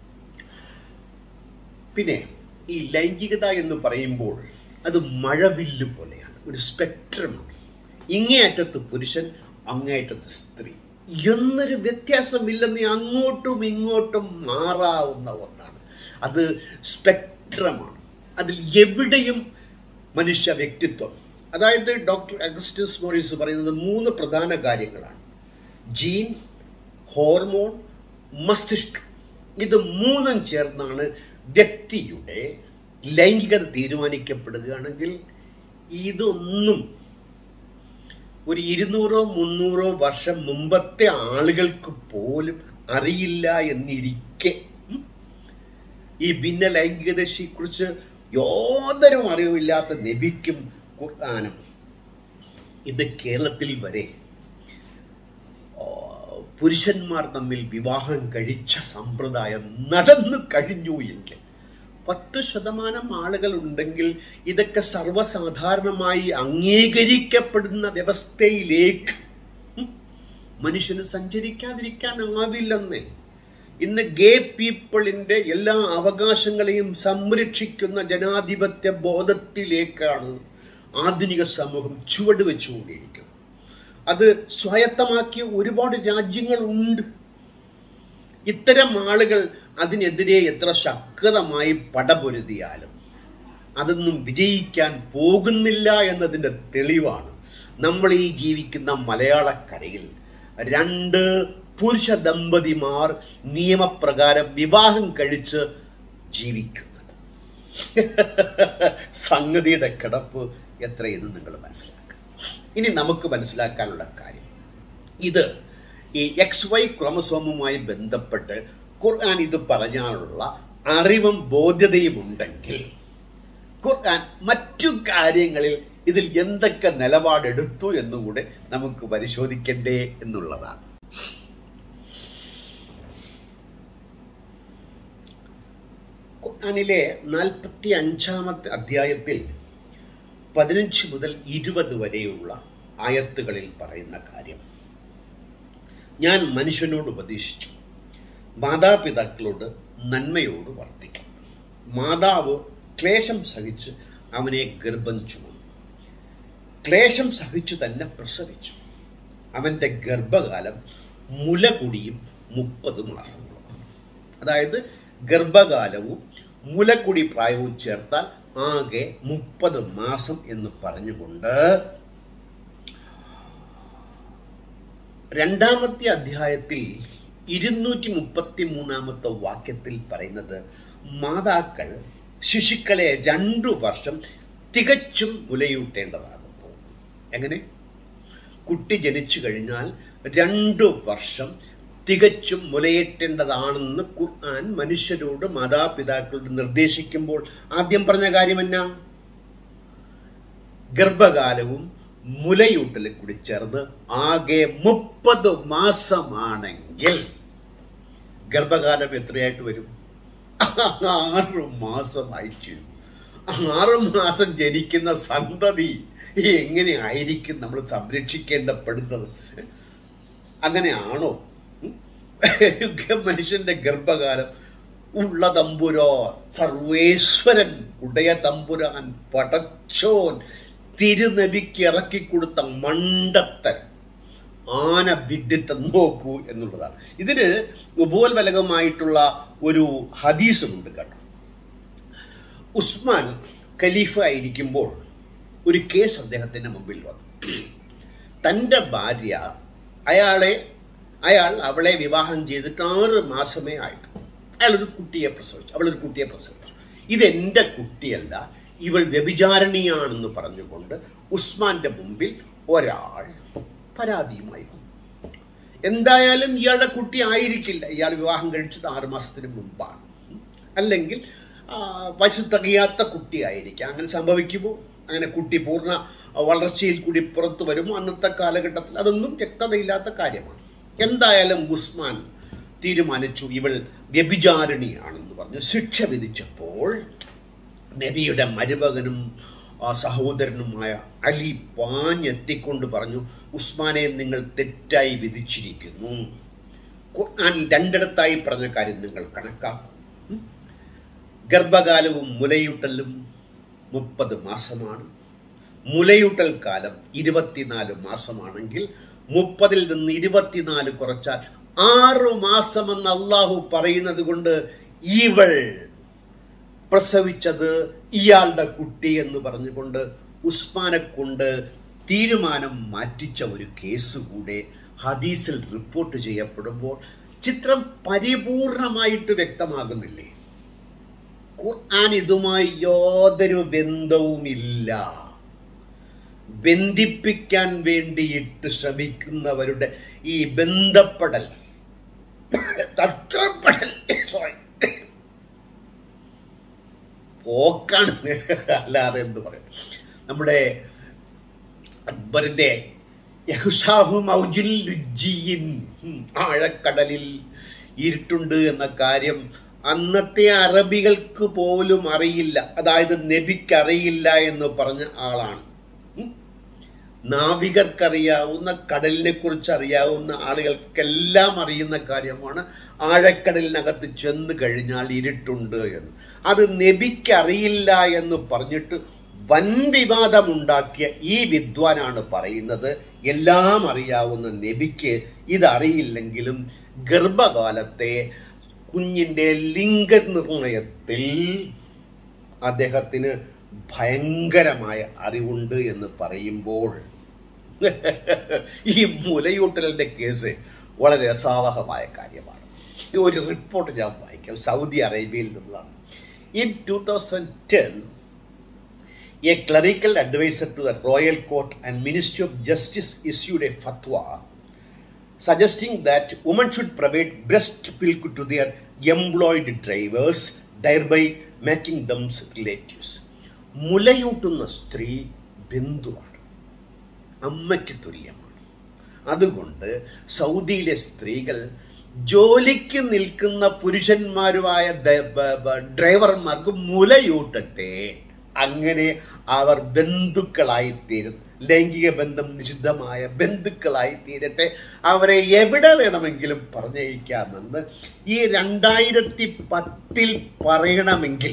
പിന്നെ ഈ ലൈംഗികത എന്ന് പറയുമ്പോൾ അത് മഴവില്ല് പോലെയാണ് ഒരു സ്പെക്ട്രമാണ് ഇങ്ങേയറ്റത്ത് പുരുഷൻ അങ്ങേയറ്റത്ത് സ്ത്രീ എന്നൊരു വ്യത്യാസമില്ലെന്ന് അങ്ങോട്ടും ഇങ്ങോട്ടും മാറാവുന്ന ഒന്നാണ് അത് സ്പെക്ട്രമാണ് അതിൽ എവിടെയും മനുഷ്യ വ്യക്തിത്വം അതായത് ഡോക്ടർ അഗസ്റ്റസ് മോറിസ് പറയുന്നത് മൂന്ന് പ്രധാന കാര്യങ്ങളാണ് ജീൻ ഹോർമോൺ മസ്തിഷ്കം ഇത് മൂന്നും ചേർന്നാണ് വ്യക്തിയുടെ ലൈംഗികത തീരുമാനിക്കപ്പെടുകയാണെങ്കിൽ ഇതൊന്നും ഒരു ഇരുന്നൂറോ മുന്നൂറോ വർഷം മുമ്പത്തെ ആളുകൾക്ക് പോലും അറിയില്ല എന്നിരിക്കെ ഉം, ഈ ഭിന്ന ലൈംഗികതയെക്കുറിച്ച് യാതൊരു അറിവില്ലാത്ത നബിക്കും ഖുർആാനും ഇത് കേരളത്തിൽ വരെ ആ, പുരുഷന്മാർ തമ്മിൽ വിവാഹം കഴിച്ച സമ്പ്രദായം നടന്നു കഴിഞ്ഞു എങ്കിൽ പത്ത് ശതമാനം ആളുകൾ ഉണ്ടെങ്കിൽ ഇതൊക്കെ സർവ്വസാധാരണമായി അംഗീകരിക്കപ്പെടുന്ന വ്യവസ്ഥയിലേക്ക് ഉം, മനുഷ്യന് സഞ്ചരിക്കാതിരിക്കാനാവില്ലെന്നേ ഇന്ന് ഗേ പീപ്പിളിന്റെ എല്ലാ അവകാശങ്ങളെയും സംരക്ഷിക്കുന്ന ജനാധിപത്യ ബോധത്തിലേക്കാണ് ആധുനിക സമൂഹം ചുവട് വെച്ചുകൊണ്ടിരിക്കുന്നത് അത് സ്വായത്തമാക്കിയ ഒരുപാട് രാജ്യങ്ങളുണ്ട് ഇത്തരം ആളുകൾ അതിനെതിരെ എത്ര ശക്തമായി പടപൊരുതിയാലും അതൊന്നും വിജയിക്കാൻ പോകുന്നില്ല എന്നതിൻ്റെ തെളിവാണ് നമ്മൾ ഈ ജീവിക്കുന്ന മലയാളക്കരയിൽ രണ്ട് പുരുഷ ദമ്പതിമാർ നിയമപ്രകാരം വിവാഹം കഴിച്ച് ജീവിക്കുന്നത് സംഗതിയുടെ കിടപ്പ് എത്രയെന്ന് നിങ്ങൾ മനസ്സിലാക്കുക ഇനി നമുക്ക് മനസ്സിലാക്കാനുള്ള കാര്യം ഇത് ഈ എക്സ് വൈ ക്രോമസോമുമായി ബന്ധപ്പെട്ട് ഖുർആൻ ഇത് പറഞ്ഞാലുള്ള അറിവും ബോധ്യതയും ഉണ്ടെങ്കിൽ ഖുർആൻ മറ്റു കാര്യങ്ങളിൽ ഇതിൽ എന്തൊക്കെ നിലപാടെടുത്തു എന്നുകൂടെ നമുക്ക് പരിശോധിക്കണ്ടേ എന്നുള്ളതാണ് ഖുർആനിലെ നാൽപ്പത്തി അഞ്ചാമത്തെ അധ്യായത്തിൽ പതിനഞ്ച് മുതൽ ഇരുപത് വരെയുള്ള ആയത്തുകളിൽ പറയുന്ന കാര്യം ഞാൻ മനുഷ്യനോട് ഉപദേശിച്ചു മാതാപിതാക്കളോട് നന്മയോട് വർത്തിക്കും മാതാവ് ക്ലേശം സഹിച്ച് അവനെ ഗർഭം ചുമന്നു ക്ലേശം സഹിച്ചു തന്നെ പ്രസവിച്ചു അവൻ്റെ ഗർഭകാലം മുലകുടിയും മുപ്പത് മാസങ്ങളുമാണ് അതായത് ഗർഭകാലവും മുലക്കുടി പ്രായവും ചേർത്താൽ ആകെ മുപ്പത് മാസം എന്ന് പറഞ്ഞുകൊണ്ട് രണ്ടാമത്തെ അധ്യായത്തിൽ ഇരുന്നൂറ്റി മുപ്പത്തി മൂന്നാമത്തെ വാക്യത്തിൽ പറയുന്നത് മാതാക്കൾ ശിശുക്കളെ രണ്ടു വർഷം തികച്ചും മുലയൂട്ടേണ്ടതാകുന്നു എങ്ങനെ കുട്ടി ജനിച്ചു കഴിഞ്ഞാൽ രണ്ടു വർഷം തികച്ചും മുലയേറ്റേണ്ടതാണെന്ന് ഖുർആൻ മനുഷ്യരോട് മാതാപിതാക്കളോട് നിർദ്ദേശിക്കുമ്പോൾ ആദ്യം പറഞ്ഞ കാര്യം എന്നാ ഗർഭകാലവും മുലയൂട്ടലും കൂടി ചേർന്ന് ആകെ മുപ്പത് മാസമാണെങ്കിൽ ഗർഭകാലം എത്രയായിട്ട് വരും ആറു മാസമായി ചെയ്യും ആറു മാസം ജനിക്കുന്ന സന്തതി എങ്ങനെ ആയിരിക്കും നമ്മൾ സംരക്ഷിക്കേണ്ടപ്പെടുന്നത് അങ്ങനെയാണോ മനുഷ്യന്റെ ഗർഭകാലം ഉള്ള തമ്പുരോ സർവേശ്വരൻ ഉടയ തമ്പുരാൻ പടച്ചോൻ തിരുനബിക്ക് ഇറക്കിക്കൊടുത്ത മണ്ടത്തൻ ആന വിഡിത്തം നോക്കൂ എന്നുള്ളതാണ് ഇതിന് ഉപോത്ബലകമായിട്ടുള്ള ഒരു ഹദീസുമുണ്ട് കേട്ടോ ഉസ്മാൻ ഖലീഫ ആയിരിക്കുമ്പോൾ ഒരു കേസ് അദ്ദേഹത്തിൻ്റെ മുമ്പിൽ വന്നു തൻ്റെ ഭാര്യ അയാളെ അയാൾ അവളെ വിവാഹം ചെയ്തിട്ട് ആറ് മാസമേ ആയിട്ടു അയാൾ ഒരു കുട്ടിയെ പ്രസവിച്ചു അവളൊരു കുട്ടിയെ പ്രസവിച്ചു ഇതെൻ്റെ കുട്ടിയല്ല ഇവൾ വ്യഭിചാരണീയാണെന്ന് പറഞ്ഞുകൊണ്ട് ഉസ്മാന്റെ മുമ്പിൽ ഒരാൾ പരാതിയുമായി വന്നു എന്തായാലും ഇയാളുടെ കുട്ടി ആയിരിക്കില്ല ഇയാൾ വിവാഹം കഴിച്ചത് ആറ് മാസത്തിന് മുമ്പാണ് അല്ലെങ്കിൽ വയസ്സ് തികയാത്ത കുട്ടിയായിരിക്കാം അങ്ങനെ സംഭവിക്കുമോ അങ്ങനെ കുട്ടി പൂർണ്ണ വളർച്ചയിൽ കൂടി പുറത്തു വരുമോ അന്നത്തെ കാലഘട്ടത്തിൽ അതൊന്നും വ്യക്തതയില്ലാത്ത കാര്യമാണ് എന്തായാലും ഉസ്മാൻ തീരുമാനിച്ചു ഇവൾ വ്യഭിചാരിണിയാണെന്ന് പറഞ്ഞ് ശിക്ഷ വിധിച്ചപ്പോൾ നബിയുടെ മരുമകനും സഹോദരനുമായ അലി പാഞ്ഞെത്തിക്കൊണ്ട് പറഞ്ഞു ഉസ്മാനെ നിങ്ങൾ തെറ്റായി വിധിച്ചിരിക്കുന്നു ഖുർആനിൽ രണ്ടിടത്തായി പറഞ്ഞ കാര്യം നിങ്ങൾ കണക്കാക്കും ഗർഭകാലവും മുലയൂട്ടലും മുപ്പത് മാസമാണ് മുലയൂട്ടൽ കാലം ഇരുപത്തിനാല് മാസമാണെങ്കിൽ മുപ്പതിൽ നിന്ന് ഇരുപത്തിനാല് കുറച്ചാൽ ആറു മാസമെന്ന് അള്ളാഹു പറയുന്നത് കൊണ്ട് ഇവൾ പ്രസവിച്ചത് ഇയാളുടെ കുട്ടി എന്ന് പറഞ്ഞുകൊണ്ട് ഉസ്മാനെ കൊണ്ട് തീരുമാനം മാറ്റിച്ച ഒരു കേസ് കൂടെ ഹദീസിൽ റിപ്പോർട്ട് ചെയ്യപ്പെടുമ്പോൾ ചിത്രം പരിപൂർണമായിട്ട് വ്യക്തമാകുന്നില്ലേ ഖുർആൻ ഇതുമായി യാതൊരു ബന്ധവുമില്ല ബന്ധിപ്പിക്കാൻ വേണ്ടിയിട്ട് ശ്രമിക്കുന്നവരുടെ ഈ ബന്ധപ്പെടൽ തത്രപ്പെടൽ സോറി പോക്കാണ് അല്ലാതെ എന്ത് പറയും നമ്മുടെ അക്ബറിന്റെ ആഴക്കടലിൽ ഇരുട്ടുണ്ട് എന്ന കാര്യം അന്നത്തെ അറബികൾക്ക് പോലും അറിയില്ല അതായത് നബിക്കറിയില്ല എന്ന് പറഞ്ഞ ആളാണ് നാവികർക്കറിയാവുന്ന കടലിനെ കുറിച്ച് അറിയാവുന്ന ആളുകൾക്കെല്ലാം അറിയുന്ന കാര്യമാണ് ആഴക്കടലിനകത്ത് ചെന്ന് കഴിഞ്ഞാൽ ഇരുട്ടുണ്ട് എന്ന് അത് നബിക്കറിയില്ല എന്ന് പറഞ്ഞിട്ട് വൻ വിവാദമുണ്ടാക്കിയ ഈ വിദ്വാനാണ് പറയുന്നത് എല്ലാം അറിയാവുന്ന നബിക്ക് ഇതറിയില്ലെങ്കിലും ഗർഭകാലത്തെ കുഞ്ഞിൻ്റെ ലിംഗനിർണയത്തിൽ അദ്ദേഹത്തിന് ഭയങ്കരമായ അറിവുണ്ട് എന്ന് പറയുമ്പോൾ ഈ മുലയൂട്ടലിൻ്റെ കേസ് വളരെ രസാവഹമായ കാര്യമാണ് ഒരു റിപ്പോർട്ട് ഞാൻ വായിക്കാം സൗദി അറേബ്യയിൽ നിന്നാണ് In 2010, a clerical advisor to the Royal Court and Ministry of Justice issued a fatwa suggesting that women should provide breast milk to their employed drivers, thereby making them relatives. മുലയൂട്ടുന്ന സ്ത്രീ ബന്ധുവാണ് അമ്മയ്ക്ക് തുല്യമാണ് അതുകൊണ്ട് സൗദിയിലെ സ്ത്രീകൾ ജോലിക്ക് നിൽക്കുന്ന പുരുഷന്മാരുമായ ദ- ബ- ബ- ഡ്രൈവർമാർക്ക് മുലയൂട്ടട്ടെ അങ്ങനെ അവർ ബന്ധുക്കളായി തീരും ലൈംഗിക ബന്ധം നിഷിദ്ധമായ ബന്ധുക്കളായി തീരട്ടെ അവരെ എവിടെ വേണമെങ്കിലും പറഞ്ഞയക്കാമെന്ന് ഈ രണ്ടായിരത്തി പത്തിൽ പറയണമെങ്കിൽ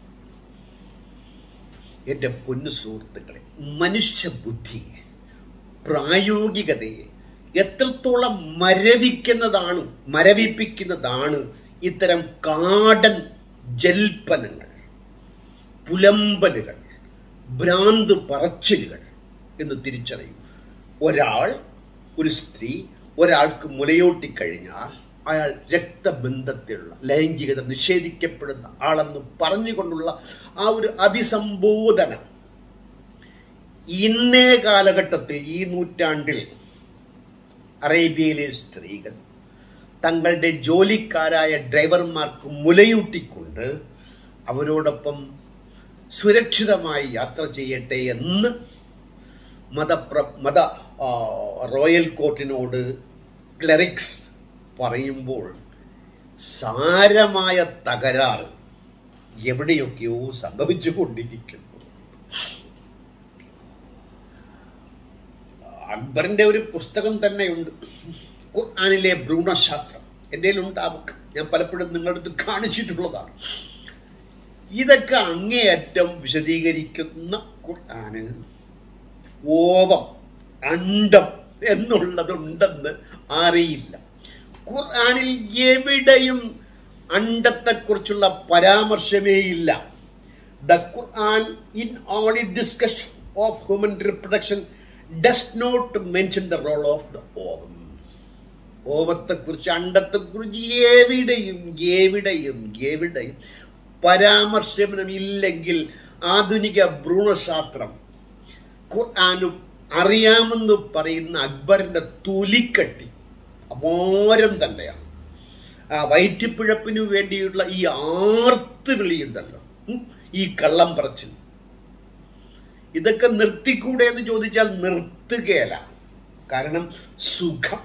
എൻ്റെ പൊന്നു സുഹൃത്തുക്കളെ മനുഷ്യബുദ്ധിയെ പ്രായോഗികതയെ എത്രത്തോളം മരവിക്കുന്നതാണ് മരവിപ്പിക്കുന്നതാണ് ഇത്തരം കാടൻ ജൽപ്പനങ്ങൾ പുലമ്പലുകൾ ഭ്രാന്ത് പറച്ചിലുകൾ എന്ന് തിരിച്ചറിയും ഒരാൾ ഒരു സ്ത്രീ ഒരാൾക്ക് മുലയൂട്ടിക്കഴിഞ്ഞാൽ അയാൾ രക്തബന്ധത്തിലുള്ള ലൈംഗികത നിഷേധിക്കപ്പെടുന്ന ആളെന്ന് പറഞ്ഞുകൊണ്ടുള്ള ആ ഒരു അഭിസംബോധന ഇന്നേ കാലഘട്ടത്തിൽ ഈ നൂറ്റാണ്ടിൽ അറേബ്യയിലെ സ്ത്രീകൾ തങ്ങളുടെ ജോലിക്കാരായ ഡ്രൈവർമാർക്ക് മുലയൂട്ടിക്കൊണ്ട് അവരോടൊപ്പം സുരക്ഷിതമായി യാത്ര ചെയ്യട്ടെ എന്ന് മതപ്ര മത ആ, റോയൽ കോർട്ടിനോട് ക്ലറിക്സ് പറയുമ്പോൾ സാരമായ തകരാറ് എവിടെയൊക്കെയോ സംഭവിച്ചുകൊണ്ടിരിക്കുന്നു അക്ബറിന്റെ ഒരു പുസ്തകം തന്നെയുണ്ട് ഖുർആാനിലെ ഭ്രൂണശാസ്ത്രം എൻ്റെ ഉണ്ട് ആ ബുക്ക് ഞാൻ പലപ്പോഴും നിങ്ങളുടെ അടുത്ത് കാണിച്ചിട്ടുള്ളതാണ് ഇതൊക്കെ അങ്ങേയറ്റം വിശദീകരിക്കുന്ന ഖുർആന് ഓവം അണ്ടം എന്നുള്ളതുണ്ടെന്ന് അറിയില്ല ഖുർആനിൽ എവിടെയും അണ്ടത്തെക്കുറിച്ചുള്ള പരാമർശമേ ഇല്ല the Quran in all it discussion of human reproduction does not mention the role of the ovum ഓവത്തെക്കുറിച്ച് അണ്ടത്തെക്കുറിച്ച് എവിടെയും എവിടെയും എവിടെയും പരാമർശനമില്ലെങ്കിൽ ആധുനിക ഭ്രൂണശാസ്ത്രം ഖുർആാനും അറിയാമെന്ന് പറയുന്ന അക്ബറിന്റെ തൊലിക്കട്ടി അപാരം തന്നെയാണ് ആ വയറ്റിപ്പിഴപ്പിനു വേണ്ടിയുള്ള ഈ ആർത്ത് വിളിയുണ്ടല്ലോ ഉം, ഈ കള്ളം പറച്ചിൽ ഇതൊക്കെ നിർത്തിക്കൂടെ എന്ന് ചോദിച്ചാൽ നിർത്തുകയല്ല കാരണം സുഖം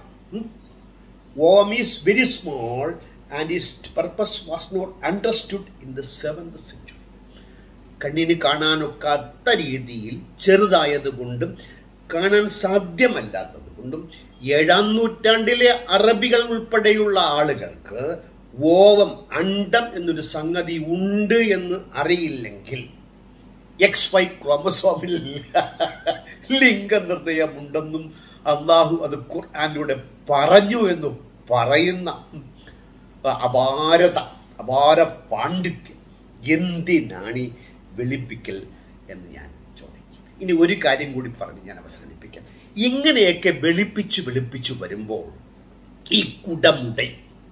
ഓം is very small and is purpose was not understood in the seventh century കണ്ണിന് കാണാനൊക്കാത്ത രീതിയിൽ ചെറുതായതുകൊണ്ടും കാണാൻ സാധ്യമല്ലാത്തത് കൊണ്ടും ഏഴാം നൂറ്റാണ്ടിലെ അറബികൾ ഉൾപ്പെടെയുള്ള ആളുകൾക്ക് ഓവം അണ്ടം എന്നൊരു സംഗതി ഉണ്ട് എന്ന് അറിയില്ലെങ്കിൽ എക്സ് വൈ ക്രോമസോമിൽ ലിംഗനിർണയമുണ്ടെന്നും അള്ളാഹു അത് ഖുർആാനിലൂടെ പറഞ്ഞു എന്ന് പറയുന്ന അപാരത അപാര പാണ്ഡിത്യം എന്തിനാണ് ഈ വെളുപ്പിക്കൽ എന്ന് ഞാൻ ചോദിക്കും ഇനി ഒരു കാര്യം കൂടി പറഞ്ഞ് ഞാൻ അവസാനിപ്പിക്കാം ഇങ്ങനെയൊക്കെ വെളുപ്പിച്ച് വെളുപ്പിച്ച് വരുമ്പോൾ ഈ കുടമുടை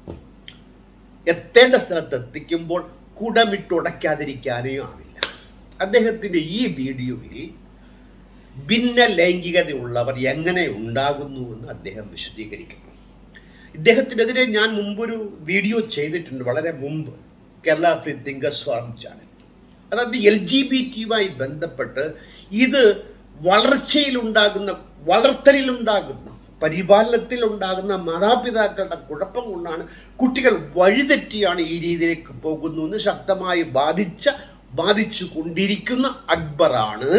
എത്തേണ്ട സ്ഥലത്ത് എത്തിക്കുമ്പോൾ കുടമിട്ടുടയ്ക്കാതിരിക്കാനേ ആവില്ല അദ്ദേഹത്തിന്റെ ഈ വീഡിയോയിൽ ഭിന്ന ലൈംഗികതയുള്ളവർ എങ്ങനെ ഉണ്ടാകുന്നു എന്ന് അദ്ദേഹം വിശദീകരിക്കുന്നു ഇദ്ദേഹത്തിനെതിരെ ഞാൻ മുമ്പൊരു വീഡിയോ ചെയ്തിട്ടുണ്ട് വളരെ മുമ്പ് Kerala free thinkers forum channel അതായത് എൽ ജി ബി ടിയുമായി ബന്ധപ്പെട്ട് ഇത് വളർച്ചയിലുണ്ടാകുന്ന വളർത്തലിലുണ്ടാകുന്ന പരിപാലനത്തിലുണ്ടാകുന്ന മാതാപിതാക്കളുടെ കുഴപ്പം കൊണ്ടാണ് കുട്ടികൾ വഴിതെറ്റിയാണ് ഈ രീതിയിലേക്ക് പോകുന്നു എന്ന് ശക്തമായി ബാധിച്ച ബാധിച്ചു കൊണ്ടിരിക്കുന്ന അക്ബറാണ്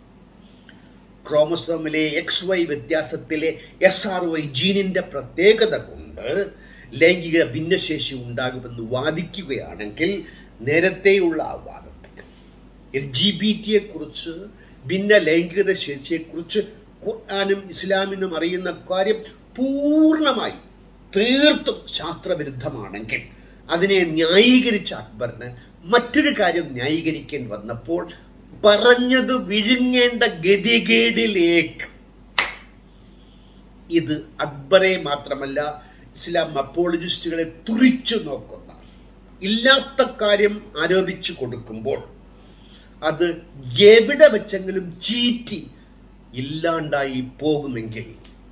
ക്രോമസോമിലെ എക്സ് വൈ വ്യത്യാസത്തിലെ എസ് ആർ വൈ ജീനിന്റെ പ്രത്യേകത കൊണ്ട് ലൈംഗിക ഭിന്നശേഷി ഉണ്ടാകുമെന്ന് വാദിക്കുകയാണെങ്കിൽ നേരത്തെയുള്ള ആ വാദത്തിന് എൽ ജി ബി ടിയെ കുറിച്ച് ഭിന്ന ലൈംഗികത ശേഷിയെക്കുറിച്ച് ഖുർആാനും ഇസ്ലാമിനും അറിയുന്ന കാര്യം പൂർണ്ണമായി തീർത്തും ശാസ്ത്രവിരുദ്ധമാണെങ്കിൽ അതിനെ ന്യായീകരിച്ച അക്ബറിന് മറ്റൊരു കാര്യം ന്യായീകരിക്കേണ്ടി വന്നപ്പോൾ പറഞ്ഞത് വിഴുങ്ങേണ്ട ഗതികേടിലേക്ക് ഇത് അക്ബറെ മാത്രമല്ല ഇസ്ലാം അപ്പോളജിസ്റ്റുകളെ തുറിച്ചു നോക്കുന്ന ഇല്ലാത്ത കാര്യം ആരോപിച്ചു കൊടുക്കുമ്പോൾ അത് എവിടെ വെച്ചെങ്കിലും ചീറ്റി ഇല്ലാണ്ടായി പോകുമെങ്കിൽ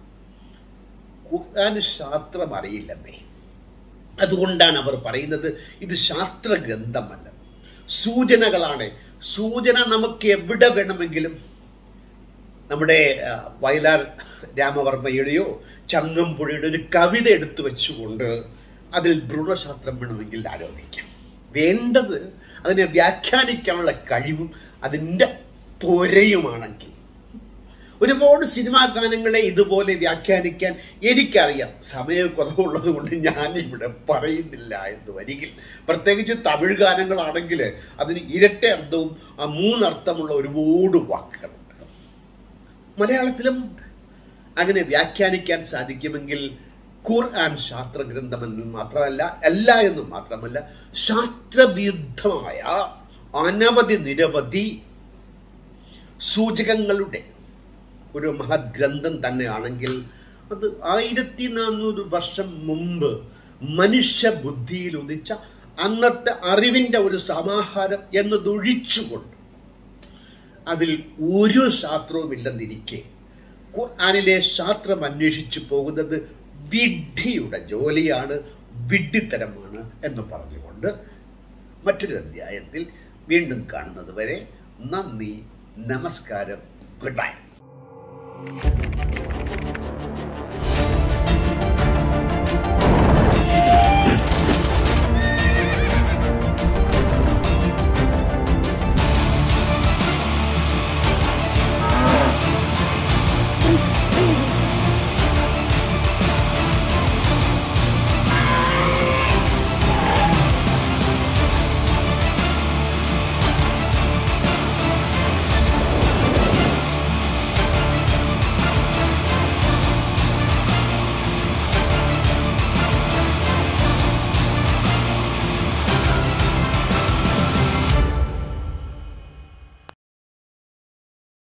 ഖുർആൻ ശാസ്ത്രം അറിയില്ലെന്നേ അതുകൊണ്ടാണ് അവർ പറയുന്നത് ഇത് ശാസ്ത്ര ഗ്രന്ഥമല്ല സൂചനകളാണ് സൂചന നമുക്ക് എവിടെ വേണമെങ്കിലും നമ്മുടെ ആ, വയലാർ രാമവർമ്മയുടെയോ ചങ്ങമ്പുഴയുടെ ഒരു കവിത എടുത്തു വെച്ചുകൊണ്ട് അതിൽ ഭ്രൂണശാസ്ത്രം വേണമെങ്കിൽ ആരോപിക്കാം വേണ്ടത് അതിനെ വ്യാഖ്യാനിക്കാനുള്ള കഴിവും അതിൻ്റെ ത്വരയുമാണെങ്കിൽ ഒരുപാട് സിനിമാ ഗാനങ്ങളെ ഇതുപോലെ വ്യാഖ്യാനിക്കാൻ എനിക്കറിയാം സമയക്കുറവുള്ളത് കൊണ്ട് ഞാൻ ഇവിടെ പറയുന്നില്ല എന്ന് വരികിൽ പ്രത്യേകിച്ച് തമിഴ് ഗാനങ്ങളാണെങ്കിൽ അതിന് ഇരട്ട അർത്ഥവും ആ മൂന്നർത്ഥമുള്ള ഒരുപാട് വാക്കുകളുണ്ട് മലയാളത്തിലും ഉണ്ട്. അങ്ങനെ വ്യാഖ്യാനിക്കാൻ സാധിക്കുമെങ്കിൽ ഖുർആൻ ശാസ്ത്ര ഗ്രന്ഥമെന്ന് മാത്രമല്ല അല്ല എന്ന് മാത്രമല്ല ശാസ്ത്രവിരുദ്ധമായ അനവധി നിരവധി സൂചകങ്ങളുടെ ഒരു മഹത് ഗ്രന്ഥം തന്നെയാണെങ്കിൽ അത് ആയിരത്തി നാനൂറ് വർഷം മുമ്പ് മനുഷ്യ ബുദ്ധിയിൽ ഉദിച്ച അന്നത്തെ അറിവിൻ്റെ ഒരു സമാഹാരം എന്നതൊഴിച്ചുകൊണ്ട് അതിൽ ഒരു ശാസ്ത്രവുമില്ലെന്നിരിക്കെ ഖുർആനിലെ ശാസ്ത്രം അന്വേഷിച്ചു പോകുന്നത് വിഡ്ഢിയുടെ ജോലിയാണ് വിഡ്ഢിത്തരമാണ് എന്ന് പറഞ്ഞുകൊണ്ട് മറ്റൊരു അധ്യായത്തിൽ വീണ്ടും കാണുന്നത് വരെ നന്ദി നമസ്കാരം ഗുഡ് ബൈ